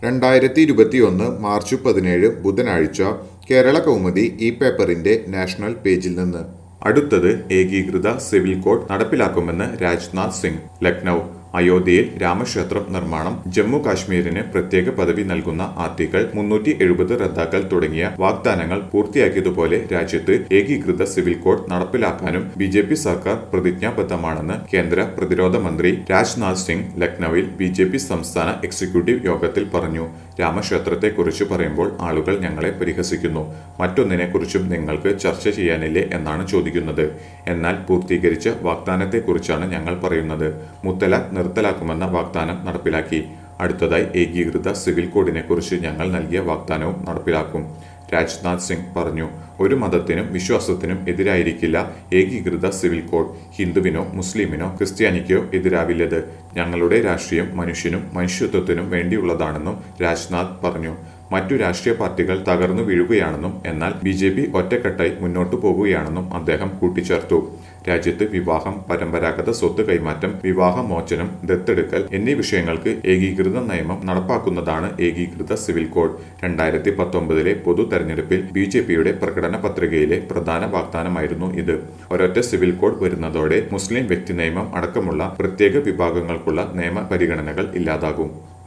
രണ്ടായിരത്തി ഇരുപത്തിയൊന്ന് മാർച്ച് പതിനേഴ് ബുധനാഴ്ച കേരള കൗമുദി ഈ പേപ്പറിന്റെ നാഷണൽ പേജിൽ നിന്ന് അടുത്തത് ഏകീകൃത സിവിൽ കോഡ് നടപ്പിലാക്കുമെന്ന് രാജ്നാഥ് സിംഗ് ലക്നൗ അയോധ്യയിൽ രാമക്ഷേത്രം നിർമ്മാണം ജമ്മു കാശ്മീരിന് പ്രത്യേക പദവി നൽകുന്ന ആർട്ടിക്കിൾ മുന്നൂറ്റി എഴുപത് റദ്ദാക്കൽ തുടങ്ങിയ വാഗ്ദാനങ്ങൾ പൂർത്തിയാക്കിയതുപോലെ രാജ്യത്ത് ഏകീകൃത സിവിൽ കോഡ് നടപ്പിലാക്കാനും ബി ജെ പി സർക്കാർ പ്രതിജ്ഞാബദ്ധമാണെന്ന് കേന്ദ്ര പ്രതിരോധ മന്ത്രി രാജ്നാഥ് സിംഗ് ലക്നൌവിൽ ബി ജെ പി സംസ്ഥാന എക്സിക്യൂട്ടീവ് യോഗത്തിൽ പറഞ്ഞു രാമക്ഷേത്രത്തെക്കുറിച്ച് പറയുമ്പോൾ ആളുകൾ ഞങ്ങളെ പരിഹസിക്കുന്നു മറ്റൊന്നിനെക്കുറിച്ചും നിങ്ങൾക്ക് ചർച്ച ചെയ്യാനില്ലേ എന്നാണ് ചോദിക്കുന്നത് എന്നാൽ പൂർത്തീകരിച്ച വാഗ്ദാനത്തെക്കുറിച്ചാണ് ഞങ്ങൾ പറയുന്നത് മുത്തലാഖ് നിർത്തലാക്കുമെന്ന വാഗ്ദാനം നടപ്പിലാക്കി അടുത്തതായി ഏകീകൃത സിവിൽ കോഡിനെക്കുറിച്ച് ഞങ്ങൾ നൽകിയ വാഗ്ദാനവും നടപ്പിലാക്കും രാജ്നാഥ് സിംഗ് പറഞ്ഞു ഒരു മതത്തിനും വിശ്വാസത്തിനും എതിരായിരിക്കില്ല ഏകീകൃത സിവിൽ കോഡ് ഹിന്ദുവിനോ മുസ്ലിമിനോ ക്രിസ്ത്യാനിക്കോ എതിരാവില്ലത് ഞങ്ങളുടെ രാഷ്ട്രീയം മനുഷ്യനും മനുഷ്യത്വത്തിനും വേണ്ടിയുള്ളതാണെന്നും രാജ്നാഥ് പറഞ്ഞു മറ്റു രാഷ്ട്രീയ പാർട്ടികൾ തകർന്നു വീഴുകയാണെന്നും എന്നാൽ ബി ജെ പി ഒറ്റക്കെട്ടായി മുന്നോട്ടു പോകുകയാണെന്നും അദ്ദേഹം കൂട്ടിച്ചേർത്തു രാജ്യത്ത് വിവാഹം പരമ്പരാഗത സ്വത്ത് കൈമാറ്റം വിവാഹമോചനം ദത്തെടുക്കൽ എന്നീ വിഷയങ്ങൾക്ക് ഏകീകൃത നിയമം നടപ്പാക്കുന്നതാണ് ഏകീകൃത സിവിൽ കോഡ് രണ്ടായിരത്തി പത്തൊമ്പതിലെ പൊതു തെരഞ്ഞെടുപ്പിൽ ബി ജെ പിയുടെ പ്രകടന പത്രികയിലെ പ്രധാന വാഗ്ദാനമായിരുന്നു ഇത് ഒരൊറ്റ സിവിൽ കോഡ് വരുന്നതോടെ മുസ്ലിം വ്യക്തി നിയമം അടക്കമുള്ള പ്രത്യേക വിഭാഗങ്ങൾക്കുള്ള നിയമ പരിഗണനകൾ ഇല്ലാതാകും